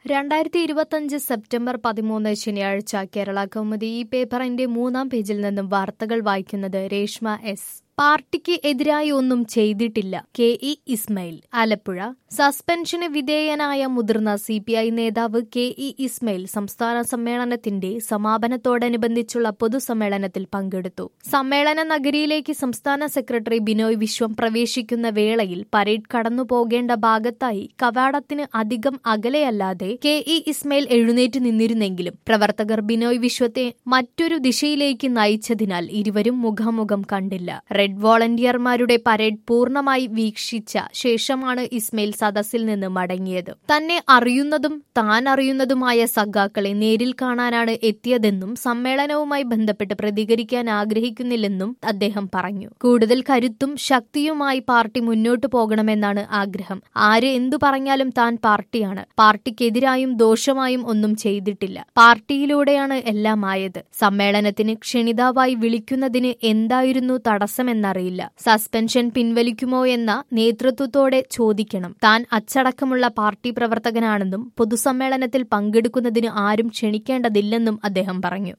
രണ്ടായിരത്തി ഇരുപത്തഞ്ച് സെപ്റ്റംബർ പതിമൂന്ന് ശനിയാഴ്ച കേരള കൗമുദി ഈ പേപ്പറിന്റെ മൂന്നാം പേജിൽ നിന്നും വാർത്തകൾ വായിക്കുന്നത് രേഷ്മ എസ് പാർട്ടിക്ക് എതിരായി ഒന്നും ചെയ്തിട്ടില്ല കെ ഇ ഇസ്മയിൽ ആലപ്പുഴ സസ്പെൻഷന് വിധേയനായ മുതിർന്ന സി പി ഐ നേതാവ് കെ ഇ ഇസ്മയിൽ സംസ്ഥാന സമ്മേളനത്തിന്റെ സമാപനത്തോടനുബന്ധിച്ചുള്ള പൊതുസമ്മേളനത്തിൽ പങ്കെടുത്തു സമ്മേളന നഗരിയിലേക്ക് സംസ്ഥാന സെക്രട്ടറി ബിനോയ് വിശ്വം പ്രവേശിക്കുന്ന വേളയിൽ പരേഡ് കടന്നു പോകേണ്ട ഭാഗത്തായി കവാടത്തിന് അധികം അകലെയല്ലാതെ കെ ഇ ഇസ്മയിൽ എഴുന്നേറ്റ് നിന്നിരുന്നെങ്കിലും പ്രവർത്തകർ ബിനോയ് വിശ്വത്തെ മറ്റൊരു ദിശയിലേക്ക് നയിച്ചതിനാൽ ഇരുവരും മുഖാമുഖം കണ്ടില്ല റെഡ് വോളണ്ടിയർമാരുടെ പരേഡ് പൂർണ്ണമായി വീക്ഷിച്ച ശേഷമാണ് ഇസ്മയിൽ സദസ്സിൽ നിന്ന് മടങ്ങിയത് തന്നെ അറിയുന്നതും താൻ അറിയുന്നതുമായ സഖാക്കളെ നേരിൽ കാണാനാണ് എത്തിയതെന്നും സമ്മേളനവുമായി ബന്ധപ്പെട്ട് പ്രതികരിക്കാൻ ആഗ്രഹിക്കുന്നില്ലെന്നും അദ്ദേഹം പറഞ്ഞു കൂടുതൽ കരുത്തും ശക്തിയുമായി പാർട്ടി മുന്നോട്ടു പോകണമെന്നാണ് ആഗ്രഹം ആര് എന്തു പറഞ്ഞാലും താൻ പാർട്ടിയാണ് പാർട്ടിക്കെതിരായും ദോഷമായും ഒന്നും ചെയ്തിട്ടില്ല പാർട്ടിയിലൂടെയാണ് എല്ലാം ആയത് സമ്മേളനത്തിന് ക്ഷണിതാവായി വിളിക്കുന്നതിന് എന്തായിരുന്നു തടസ്സമെന്നറിയില്ല സസ്പെൻഷൻ പിൻവലിക്കുമോ എന്ന നേതൃത്വത്തോടെ ചോദിക്കണം താൻ അച്ചടക്കമുള്ള പാർട്ടി പ്രവർത്തകനാണെന്നും പൊതുസമ്മേളനത്തിൽ പങ്കെടുക്കുന്നതിന് ആരും ക്ഷണിക്കേണ്ടതില്ലെന്നും അദ്ദേഹം പറഞ്ഞു